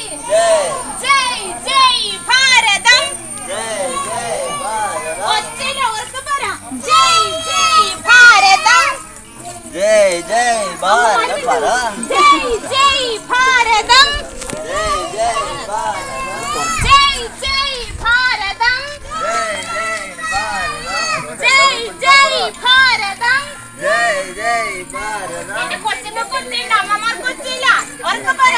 ജയ് ജയ് ജയ് ഭാരതം ജയ് ജയ് ഭാരതം ഒറ്റ ഓർത്ത് പറ ജയ് ജയ് ഭാരതം ജയ് ജയ് ഭാരതം പറ ജയ് ജയ് ഭാരതം ജയ് ജയ് ഭാരതം ജയ് ജയ് ഭാരതം ജയ് ജയ് ഭാരതം ജയ് ജയ് ഭാരതം ജയ് ജയ് ഭാരതം എന്റെ കൊച്ചിനെ കൊച്ചിണ്ട് അമ്മമാർ കൊച്ചില്ല ഓർത്ത് പറ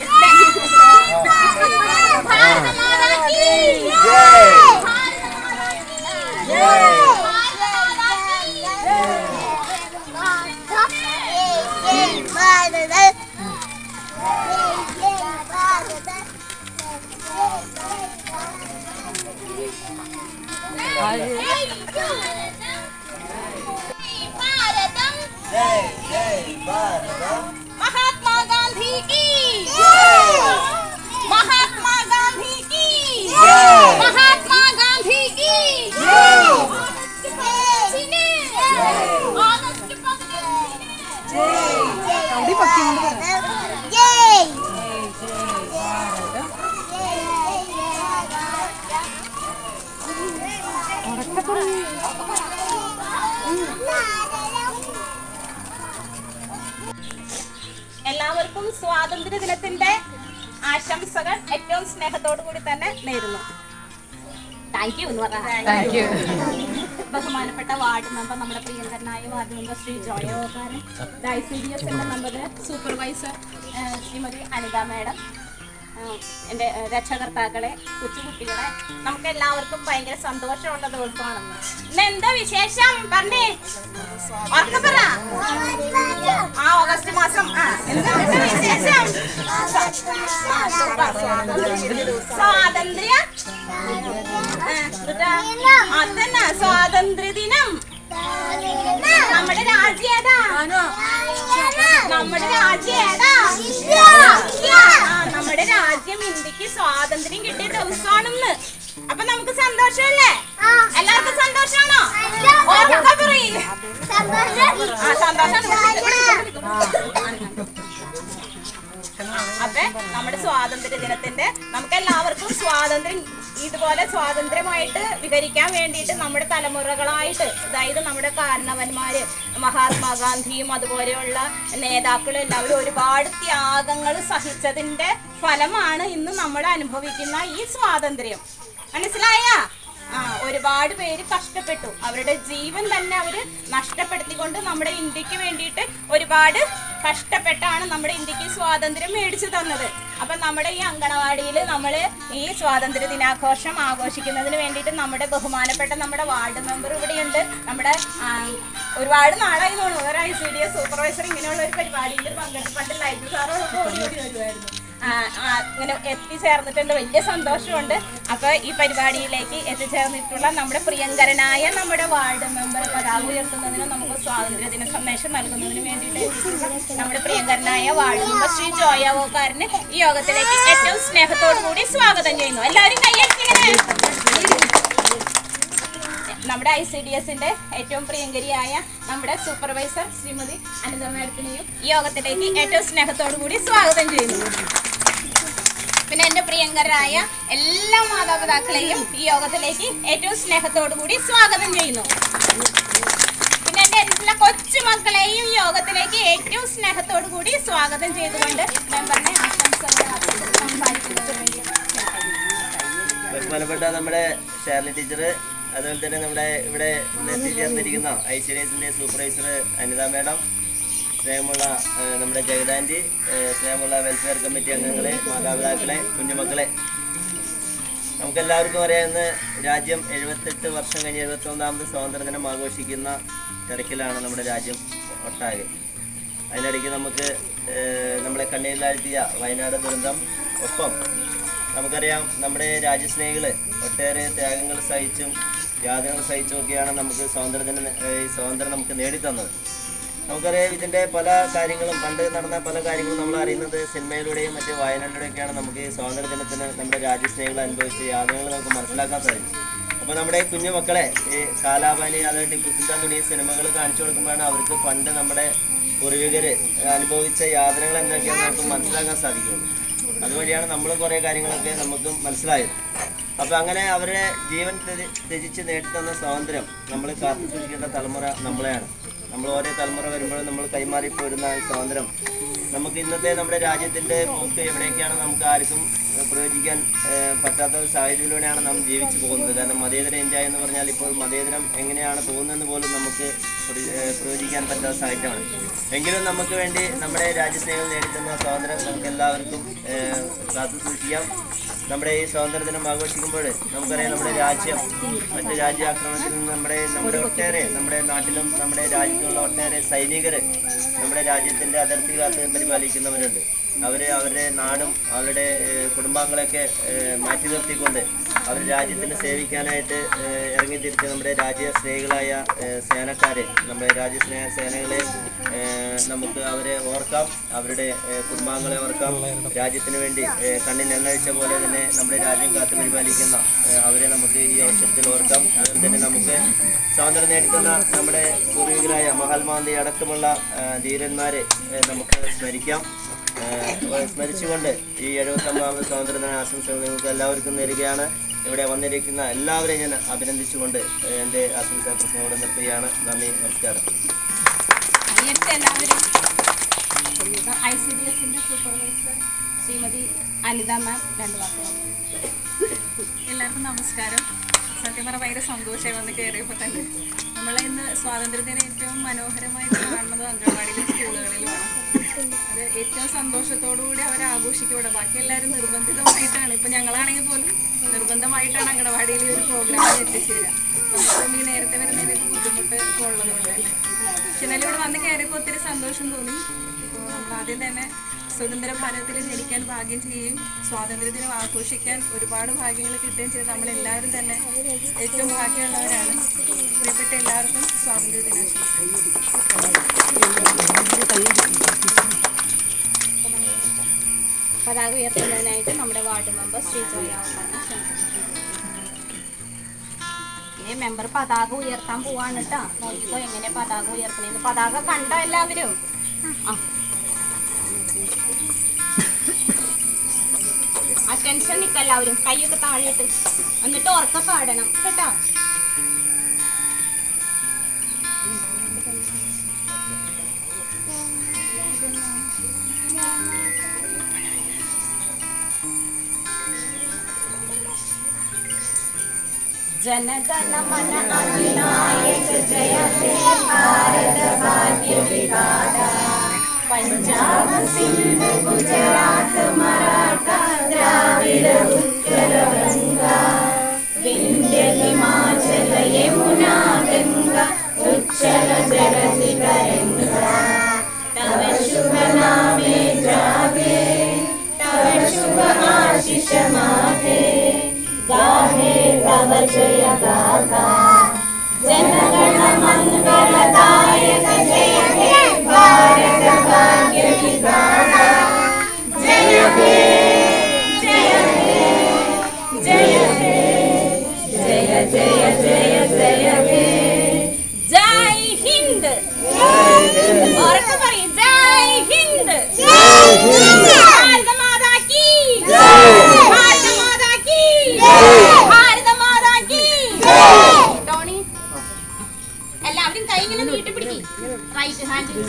ഭാരതമാതാ കീ ജയ് ഭാരതമാതാ കീ ജയ് ഭാരതമാതാ കീ ഭാരതം ജയ് ജയ് ഭാരതം മഹാത്മാഗാന്ധി കീ മഹാത്മാഗാന്ധി കീ ജയ്. മഹാത്മാഗാന്ധി കീ ചിനെ. ആഗസ്റ്റ് പതിനഞ്ചിന്. എല്ലാവർക്കും സ്വാതന്ത്ര്യ ദിനത്തിന്റെ ആശംസകൾ ഏറ്റവും സ്നേഹത്തോടു കൂടി തന്നെ നേരുന്നു താങ്ക് യു എന്ന് പറഞ്ഞാൽ ബഹുമാനപ്പെട്ട വാർഡ് മെമ്പർ നമ്മുടെ പ്രിയങ്കരനായ വാർഡ് മെമ്പർ ശ്രീ ജോയോകാരൻ I C D S member supervisor ഏഹ്, ശ്രീമതി അനിത മാഡം ഏഹ്, എൻ്റെ ഏഹ്, രക്ഷകർത്താക്കളെ കൊച്ചുകുട്ടികളെ നമുക്ക് എല്ലാവർക്കും ഭയങ്കര സന്തോഷമുള്ള ദിവസമാണെന്ന് ഇന്ന് എന്താ വിശേഷം പറഞ്ഞേ ഉറക്കെ പറ ആ ഓഗസ്റ്റ് മാസം ആ എന്താ എന്താ വിശേഷം സ്വാതന്ത്ര്യ ആ, അതന്നെ സ്വാതന്ത്ര്യ ദിനം നമ്മുടെ രാജ്യം ഏതാ നമ്മുടെ രാജ്യം ഏതാ ആ, നമ്മുടെ രാജ്യം ഇന്ത്യക്ക് സ്വാതന്ത്ര്യം കിട്ടിയ ദിവസമാണെന്ന് അപ്പൊ നമുക്ക് സന്തോഷമല്ലേ എല്ലാവർക്കും സന്തോഷമാണോ ഉറക്കെ പറയ്. ആ സന്തോഷമാണ് അപ്പൊ നമ്മുടെ സ്വാതന്ത്ര്യ ദിനത്തിന്റെ നമുക്ക് എല്ലാവർക്കും സ്വാതന്ത്ര്യം ഇതുപോലെ സ്വാതന്ത്ര്യമായിട്ട് വിവരിക്കാൻ വേണ്ടിയിട്ട് നമ്മുടെ തലമുറകളായിട്ട് അതായത് നമ്മുടെ കാരണവന്മാര് മഹാത്മാഗാന്ധിയും അതുപോലെയുള്ള നേതാക്കളും എല്ലാവരും ഒരുപാട് ത്യാഗങ്ങൾ സഹിച്ചതിന്റെ ഫലമാണ് ഇന്ന് നമ്മൾ അനുഭവിക്കുന്ന ഈ സ്വാതന്ത്ര്യം മനസ്സിലായ ആ ഒരുപാട് പേര് കഷ്ടപ്പെട്ടു അവരുടെ ജീവൻ തന്നെ അവര് നഷ്ടപ്പെടുത്തിക്കൊണ്ട് നമ്മുടെ ഇന്ത്യക്ക് വേണ്ടിയിട്ട് ഒരുപാട് കഷ്ടപ്പെട്ടാണ് നമ്മുടെ ഇന്ത്യക്ക് സ്വാതന്ത്ര്യം മേടിച്ചു തന്നത് അപ്പൊ നമ്മുടെ ഈ അങ്കണവാടിയിൽ നമ്മൾ ഈ സ്വാതന്ത്ര്യ ദിനാഘോഷം ആഘോഷിക്കുന്നതിന് വേണ്ടിയിട്ട് നമ്മുടെ ബഹുമാനപ്പെട്ട നമ്മുടെ വാർഡ് മെമ്പർ ഇവിടെയുണ്ട് നമ്മുടെ ആ, ഒരുപാട് നാളായി തോന്നുന്നു ഒരു I C D S supervisor ഇങ്ങനെയുള്ള ഒരു പരിപാടിയിൽ പങ്കെടുത്ത് പണ്ട് ലൈഫ് സാറോടൊപ്പം ഓടി ഓടി വരുമായിരുന്നു ആ, ആ, ഇങ്ങനെ എത്തിച്ചേർന്നിട്ടുണ്ട് വലിയ സന്തോഷമുണ്ട് അപ്പൊ ഈ പരിപാടിയിലേക്ക് എത്തിച്ചേർന്നിട്ടുള്ള നമ്മുടെ പ്രിയങ്കരനായ നമ്മുടെ വാർഡ് മെമ്പർ പതാക ഉയർത്തുന്നതിന് നമുക്ക് സ്വാതന്ത്ര്യ ദിന സന്ദേശം നൽകുന്നതിന് വേണ്ടിയിട്ട് എത്തിയിട്ടുള്ള നമ്മുടെ പ്രിയങ്കരനായ വാർഡ് മെമ്പർ ശ്രീ ജോയ വോക്കാറിന് ഈ യോഗത്തിലേക്ക് ഏറ്റവും സ്നേഹത്തോടു കൂടി സ്വാഗതം ചെയ്യുന്നു എല്ലാവരും കൈയടിച്ചിങ്ങനെ നമ്മുടെ ഐ സി ഡി എസിന്റെ ഏറ്റവും പ്രിയങ്കരിയായ നമ്മുടെ സൂപ്പർവൈസർ ശ്രീമതി അനിത മാഡത്തിനെയും ഈ യോഗത്തിലേക്ക് ഏറ്റവും സ്നേഹത്തോടു കൂടി സ്വാഗതം ചെയ്യുന്നു പിന്നെ എന്റെ പ്രിയങ്കരായ എല്ലാ മാതാപിതാക്കളെയും ഈ യോഗത്തിലേക്ക് ഏറ്റവും സ്നേഹത്തോടു കൂടി സ്വാഗതം ചെയ്യുന്നു പിന്നെ എന്റെ എല്ലാ കൊച്ചുമക്കളെയും ഈ യോഗത്തിലേക്ക് ഏറ്റവും സ്നേഹത്തോടു കൂടി സ്വാഗതം ചെയ്തുകൊണ്ട് മെമ്പറിനെ ആശംസകൾ സംസാരിക്കുന്നതിന് വേണ്ടി ക്ഷണിക്കുന്നു. ബഹുമാനപ്പെട്ട നമ്മുടെ ഷേർലി ടീച്ചർ അതുപോലെ തന്നെ നമ്മുടെ ഇവിടെ ഇന്ന് എത്തിച്ചേർന്നിരിക്കുന്ന ഐ സി ഡി എസിന്റെ സൂപ്പർവൈസർ അനിത മാഡം സ്നേഹമുള്ള ആ, നമ്മുടെ ജഗദാൻറ്റി സ്നേഹമുള്ള വെൽഫെയർ കമ്മിറ്റി അംഗങ്ങളെ മാതാപിതാക്കളെ കുഞ്ഞുമക്കളെ നമുക്കെല്ലാവർക്കും അറിയാവുന്ന രാജ്യം എഴുപത്തെട്ട് വർഷം കഴിഞ്ഞ് എഴുപത്തൊന്നാമത് സ്വാതന്ത്ര്യദിനം ആഘോഷിക്കുന്ന തിരക്കിലാണ് നമ്മുടെ രാജ്യം ഒട്ടാകെ അതിനിടയ്ക്ക് നമുക്ക് ഏഹ്, നമ്മളെ കണ്ണീരിലാഴ്ത്തിയ വയനാട് ദുരന്തം ഒപ്പം നമുക്കറിയാം നമ്മുടെ രാജ്യസ്നേഹികൾ ഒട്ടേറെ ത്യാഗങ്ങൾ സഹിച്ചും യാതനകൾ സഹിച്ചുമൊക്കെയാണ് നമുക്ക് സ്വാതന്ത്ര്യത്തിന് ഏഹ്, ഈ സ്വാതന്ത്ര്യം നമുക്ക് നേടിത്തന്നത് നമുക്കറിയാം ഇതിൻ്റെ പല കാര്യങ്ങളും പണ്ട് നടന്ന പല കാര്യങ്ങളും നമ്മൾ അറിയുന്നത് സിനിമയിലൂടെയും മറ്റ് വായനയിലൂടെയൊക്കെയാണ് നമുക്ക് ഈ സ്വാതന്ത്ര്യ ദിനത്തിന് നമ്മുടെ രാജ്യസ്നേഹികൾ അനുഭവിച്ച യാതനകൾ നമുക്ക് മനസ്സിലാക്കാൻ സാധിക്കും അപ്പോൾ നമ്മുടെ ഈ കുഞ്ഞു മക്കളെ ഈ കാലാപാനി അതായത് ടിപ്പു സുൽത്താൻ തുടങ്ങിയ സിനിമകൾ കാണിച്ചു കൊടുക്കുമ്പോഴാണ് അവർക്ക് പണ്ട് നമ്മുടെ പൂർവികർ അനുഭവിച്ച യാതനകൾ എന്തൊക്കെയാണെന്ന് നമുക്ക് മനസ്സിലാക്കാൻ സാധിക്കുള്ളൂ അതുവഴിയാണ് നമ്മൾ കുറേ കാര്യങ്ങളൊക്കെ നമുക്കും മനസ്സിലായത് അപ്പം അങ്ങനെ അവരുടെ ജീവൻ ത്യജി- ത്യജിച്ച് നേടിത്തന്ന സ്വാതന്ത്ര്യം നമ്മൾ കാത്തു സൂക്ഷിക്കേണ്ട തലമുറ നമ്മളെയാണ് നമ്മൾ ഓരോ തലമുറ വരുമ്പോഴും നമ്മൾ കൈമാറി പോരുന്ന ഈ സ്വാതന്ത്ര്യം നമുക്ക് ഇന്നത്തെ നമ്മുടെ രാജ്യത്തിൻ്റെ പോക്ക് എവിടേക്കാണ് നമുക്ക് ആർക്കും ഏഹ്, പ്രയോജിക്കാൻ ഏഹ്, പറ്റാത്ത ഒരു സാഹചര്യത്തിലൂടെയാണ് നാം ജീവിച്ചു പോകുന്നത് കാരണം മതേതര ഇന്ത്യ എന്ന് പറഞ്ഞാൽ ഇപ്പോൾ മതേതരം എങ്ങനെയാണ് പോകുന്നതെന്ന് പോലും നമുക്ക് പ്രതി- ഏഹ്, പ്രയോജിക്കാൻ പറ്റാത്ത സാഹചര്യമാണ് എങ്കിലും നമുക്ക് വേണ്ടി നമ്മുടെ രാജ്യസ്നേഹം നേടിത്തന്ന സ്വാതന്ത്ര്യം നമുക്ക് എല്ലാവർക്കും ഏഹ്, കാത്തു സൂക്ഷിക്കാം നമ്മുടെ ഈ സ്വാതന്ത്ര്യ ദിനം ആഘോഷിക്കുമ്പോൾ നമുക്കറിയാം നമ്മുടെ രാജ്യം മറ്റ് രാജ്യാക്രമണത്തിൽ നിന്ന് നമ്മുടെ നമ്മുടെ ഒട്ടേറെ നമ്മുടെ നാട്ടിലും നമ്മുടെ രാജ്യത്തുള്ള ഒട്ടേറെ സൈനികർ നമ്മുടെ രാജ്യത്തിൻ്റെ അതിർത്തി കാത്ത് പരിപാലിക്കുന്നവരുണ്ട് അവർ അവരുടെ നാടും അവരുടെ ഏഹ്, കുടുംബാംഗങ്ങളെയൊക്കെ ഏഹ്, മാറ്റി നിർത്തിക്കൊണ്ട് അവർ രാജ്യത്തിന് സേവിക്കാനായിട്ട് ഏഹ്, ഇറങ്ങിത്തിരിച്ച് നമ്മുടെ രാജ്യസ്നേഹികളായ ഏഹ്, സേനക്കാരെ നമ്മുടെ രാജ്യസ്നേഹ സേനകളെ ഏഹ്, നമുക്ക് അവരെ ഓർക്കാം അവരുടെ ഏഹ്, കുടുംബാംഗങ്ങളെ ഓർക്കാം രാജ്യത്തിന് വേണ്ടി ഏഹ്, കണ്ണിൽ എണ്ണഴിച്ച പോലെ തന്നെ നമ്മുടെ രാജ്യം കാത്തു പരിപാലിക്കുന്ന ഏഹ്, അവരെ നമുക്ക് ഈ അവസരത്തിൽ ഓർക്കാം അതുപോലെ തന്നെ നമുക്ക് സ്വാതന്ത്ര്യം നേടിത്തന്ന നമ്മുടെ പൂർവികരായ മഹാത്മാഗാന്ധി അടക്കമുള്ള ഏഹ്, ധീരന്മാരെ ഏഹ്, നമുക്ക് സ്മരിക്കാം ഏഹ്, സ്മരിച്ചുകൊണ്ട് ഈ എഴുപത്തൊമ്പതാമത് സ്വാതന്ത്ര്യ ദിന ആശംസകൾ നിങ്ങൾക്ക് എല്ലാവർക്കും നേരുകയാണ് ഇവിടെ വന്നിരിക്കുന്ന എല്ലാവരെയും ഞാൻ അഭിനന്ദിച്ചുകൊണ്ട് ഏഹ്, എൻ്റെ ആശംസാ പ്രസംഗം നിർത്തുകയാണ് നന്ദി നമസ്കാരം നേരത്തെ എല്ലാവരും ഐ സി ഡി എസിന്റെ സൂപ്പർവൈസർ ശ്രീമതി അനിത മാം രണ്ട് വാക്കുകൾ എല്ലാവർക്കും നമസ്കാരം സത്യം പറഞ്ഞാൽ ഭയങ്കര സന്തോഷമായി വന്ന് കയറിയപ്പോൾ തന്നെ നമ്മൾ ഇന്ന് സ്വാതന്ത്ര്യദിനം ഏറ്റവും മനോഹരമായി കാണുന്നത് അംഗൻവാടിയിലും സ്കൂളുകളിലുമാണ് അത് ഏറ്റവും സന്തോഷത്തോടു കൂടി അവർ ആഘോഷിക്കൂടെ ബാക്കി എല്ലാവരും നിർബന്ധിതമായിട്ടാണ് ഇപ്പം ഞങ്ങളാണെങ്കിൽ പോലും നിർബന്ധമായിട്ടാണ് അംഗൻവാടിയിൽ ഈ ഒരു പ്രോഗ്രാമിൽ എത്തിച്ചേരുക നമുക്കും ഈ നേരത്തെ വരുന്നതിനൊക്കെ ബുദ്ധിമുട്ട് ഒക്കെ ഉള്ളതുകൊണ്ട് തന്നെ പക്ഷെ എന്നാലും ഇവിടെ വന്ന് കയറിയപ്പോൾ ഒത്തിരി സന്തോഷം തോന്നി അപ്പോൾ നമ്മൾ ആദ്യം തന്നെ സ്വതന്ത്ര ഭാരതത്തിൽ ജനിക്കാൻ ഭാഗ്യം ചെയ്യുകയും സ്വാതന്ത്ര്യദിനം ആഘോഷിക്കാൻ ഒരുപാട് ഭാഗ്യങ്ങൾ കിട്ടുകയും ചെയ്ത് നമ്മളെല്ലാവരും തന്നെ ഏറ്റവും ഭാഗ്യമുള്ളവരാണ് പ്രിയപ്പെട്ട എല്ലാവർക്കും സ്വാതന്ത്ര്യ ദിനാശംസകൾ പതാക ഉയർത്തുന്നതിനായിട്ട് നമ്മുടെ വാർഡ് മെമ്പർ ശ്രീ ജോയാവുമാണ് ഇനി മെമ്പർ പതാക ഉയർത്താൻ പോവാണ് കേട്ടോ നോക്കിക്കോ എങ്ങനെ പതാക ഉയർത്തണേന്ന് പതാക കണ്ടോ എല്ലാവരും ആ അറ്റൻഷൻ നിൽക്ക എല്ലാവരും കൈയൊക്കെ താഴെയിട്ട് എന്നിട്ട് ഉറക്ക പാടണം കേട്ടോ जनगण मन अधिनायक जय हे भारत भाग्य विधाता पंजाब सिंध गुजरात मराठा द्राविड उत्कल गंगा विंध्य हिमाचल यमुना गंगा उच्चल जगति तरंगा तव शुभ नामे जागे तव शुभ आशीष मागे गाहे तव जय गाथा जनगण मंगलदायक जय हे भारत भाग्य विधाता जय हे जय हे जय हे जय जय जय जय हे जय हिंद और പറയും ജയ് ഹിന്ദ് ഭാരത മാതാ കി ഭാരത മാതാ കി ഭാരത മാതാ കി ടോണി എല്ലാവരും കൈ ഇങ്ങനെ നീട്ടി പിടിക്കും റൈറ്റ് ഹാൻഡ്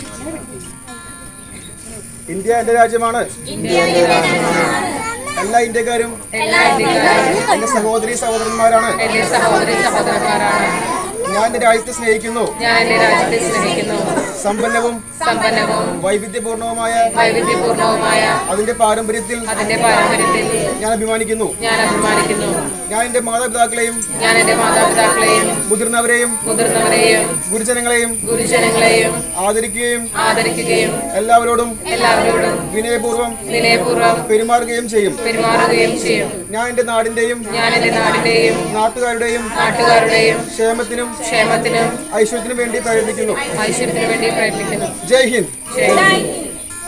ഇന്ത്യ എന്റെ രാജ്യമാണ് ഇന്ത്യ എന്റെ രാജ്യമാണ്. എല്ലാ ഇന്ത്യക്കാരും എല്ലാ ഇന്ത്യക്കാരും എന്റെ സഹോദരി സഹോദരന്മാരാണ് സഹോദരി സഹോദരന്മാരാണ് ഞാൻ എന്റെ രാജ്യത്തെ സ്നേഹിക്കുന്നു ഞാൻ എന്റെ രാജ്യത്തെ സ്നേഹിക്കുന്നു സമ്പന്നവും സമ്പന്നവും വൈവിധ്യപൂർണവുമായ വൈവിധ്യപൂർണവുമായ അതിന്റെ പാരമ്പര്യത്തിൽ അതിന്റെ പാരമ്പര്യത്തിൽ ഞാൻ അഭിമാനിക്കുന്നു ഞാൻ അഭിമാനിക്കുന്നു ഞാൻ എന്റെ മാതാപിതാക്കളെയും ഞാൻ എന്റെ മാതാപിതാക്കളെയും മുതിർന്നവരെയും മുതിർന്നവരെയും ഗുരുജനങ്ങളെയും ഗുരുജനങ്ങളെയും ആദരിക്കുകയും ആദരിക്കുകയും എല്ലാവരോടും എല്ലാവരോടും വിനയപൂർവ്വം വിനയപൂർവ്വം പെരുമാറുകയും ചെയ്യും പെരുമാറുകയും ചെയ്യും ഞാൻ എന്റെ നാടിന്റെയും ഞാൻ എന്റെ നാടിന്റെയും നാട്ടുകാരുടെയും നാട്ടുകാരുടെയും ക്ഷേമത്തിനും ക്ഷേമത്തിനും ഐശ്വര്യത്തിനും വേണ്ടി പ്രയത്നിക്കുന്നു ഐശ്വര്യത്തിനു വേണ്ടി പ്രയത്നിക്കുന്നു ജയ് ഹിന്ദ് ജയ് ഹിന്ദ്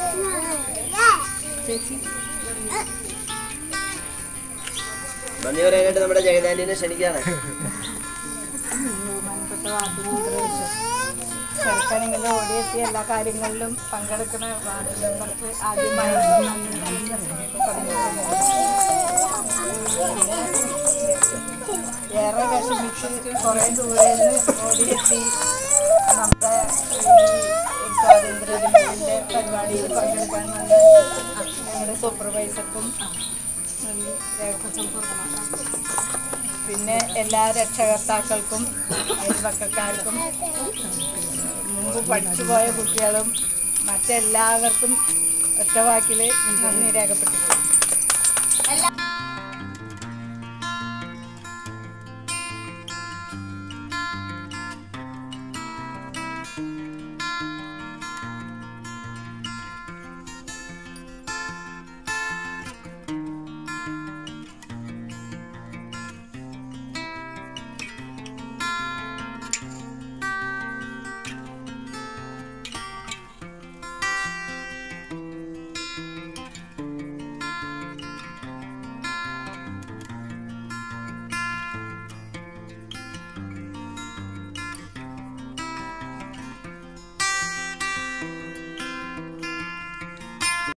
നന്ദി പറയാനായിട്ട് നമ്മുടെ ജഗദാന്റിനെ ക്ഷണിക്കുകയാണ് ചെറുക്കനിങ്ങനെ ഓടിയെത്തി എല്ലാ കാര്യങ്ങളിലും പങ്കെടുക്കുന്ന വാർഡ് മെമ്പർക്ക് ആദ്യമായി ഏറെ വിഷമിച്ച് കുറേ ദൂരെ നിന്ന് ഓടിയെത്തി നമ്മുടെ ഈ സ്വാതന്ത്ര്യദിനത്തിൻ്റെ പരിപാടിയിൽ പങ്കെടുക്കാൻ വന്ന ഞങ്ങളുടെ സൂപ്പർവൈസർക്കും നന്ദി രേഖപ്പെടുത്തണം പിന്നെ എല്ലാ രക്ഷകർത്താക്കൾക്കും അയൽപക്കക്കാർക്കും മുമ്പ് പഠിച്ചു പോയ കുട്ടികളും മറ്റെല്ലാവർക്കും ഒറ്റ വാക്കിൽ നന്ദി രേഖപ്പെട്ടിട്ടുണ്ട്